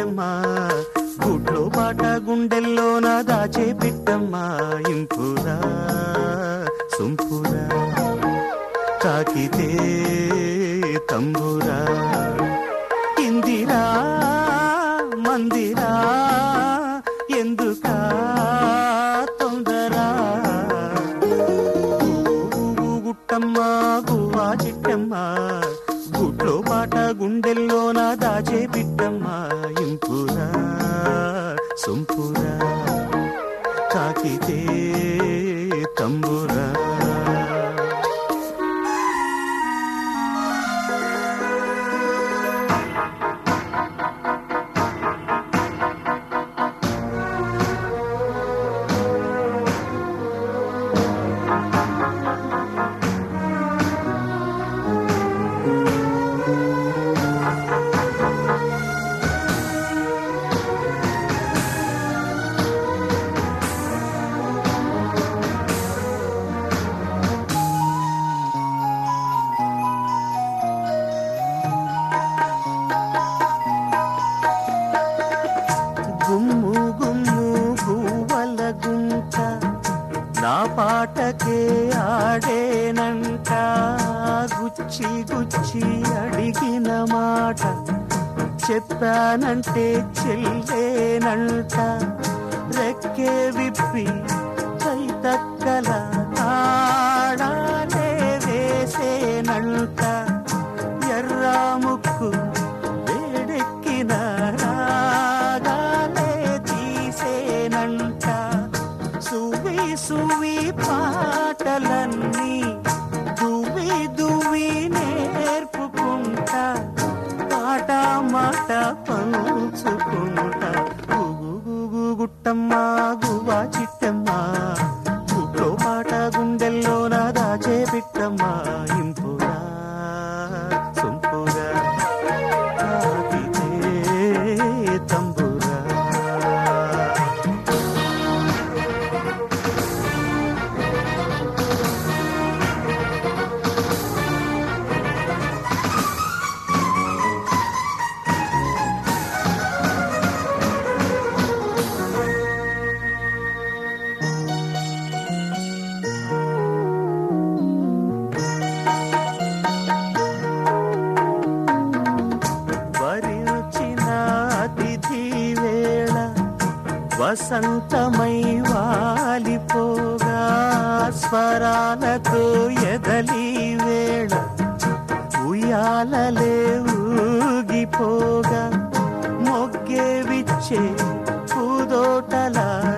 చిట్టమ్మా గుడ్లో పాట గుండెల్లోన దాచే పిట్టమ్మా ఇంపురా సుంపురా తాకితే తంబురా ఇందిరా మందిరా ఎందుకా తొందరా గుట్టమ్మా గువ్వా చిట్టమ్మా గుట్లో పాట గుండెల్లోన దాచే పిట్టమ్మా ఇంపురా సొంపురా తాకితే తంబురా గుమ్ము గుమ్ము గువ్వల గుంట నా పాటకే ఆడేనంట గుచ్చి గుచ్చి అడిగిన మాట చెప్పానంటే చెల్లేనంట రెక్కే విప్పి కైతక్కల తాడాలే వేసేనంట ఎర్రా ముక్కు వేడెక్కిన రాగాలే తీసేనంట సువి సువి పాటలన్నీ దువి దువి నేర్పుకుంటా పాట మాట పంచుకుంటా గుగు గుగు గుట్టమ్మా గువా చిట్టమ్మా గుట్లో పాట గుండెల్లోన దాచే పిట్టమ్మా ఇంపురా సొంపురా తాకితే తంబురా వరించిన అతిథి వేళ వసంతమై వాలిపోగా స్వరాలతో ఎదలి వేళ ఉయ్యాలలే ఊగిపోగా మొగ్గే విచ్చే పూదోటల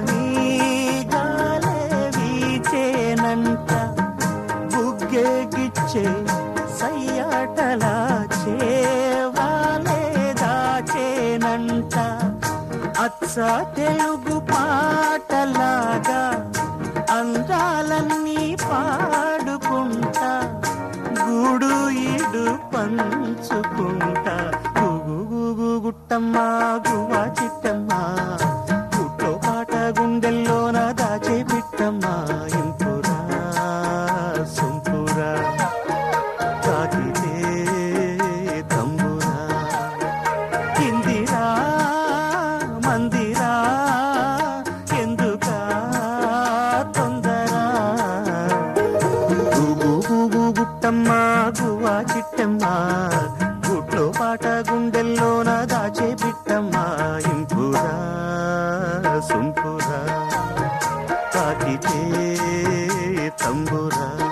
గాలే వీచేనంట బుగ్గేగిచ్చే సయ్యాటలా చేవాలే దాచేనంట అచ్చ తెలుగు పాటలాగా అందాలన్నీ పాడుకుంటా గూడు ఈడు పంచుకుంటా గుగు గుగు గుట్టమ్మా గువ్వా చిట్టమ్మా గుట్లో పాట గుండెల్లోన దాచే పిట్టమ్మా ఇంపురా సొంపురా తాకితే తంబురా ఇందిరా మందిరా ఎందుకా తొందరా గుగు గుగు గుట్టమ్మా గువా చిట్టమ్మా గుట్లో పాట గుండెల్లోన దాచే పిట్టమ్మా ఇంపురా సొంపురా తాకితే తంబురా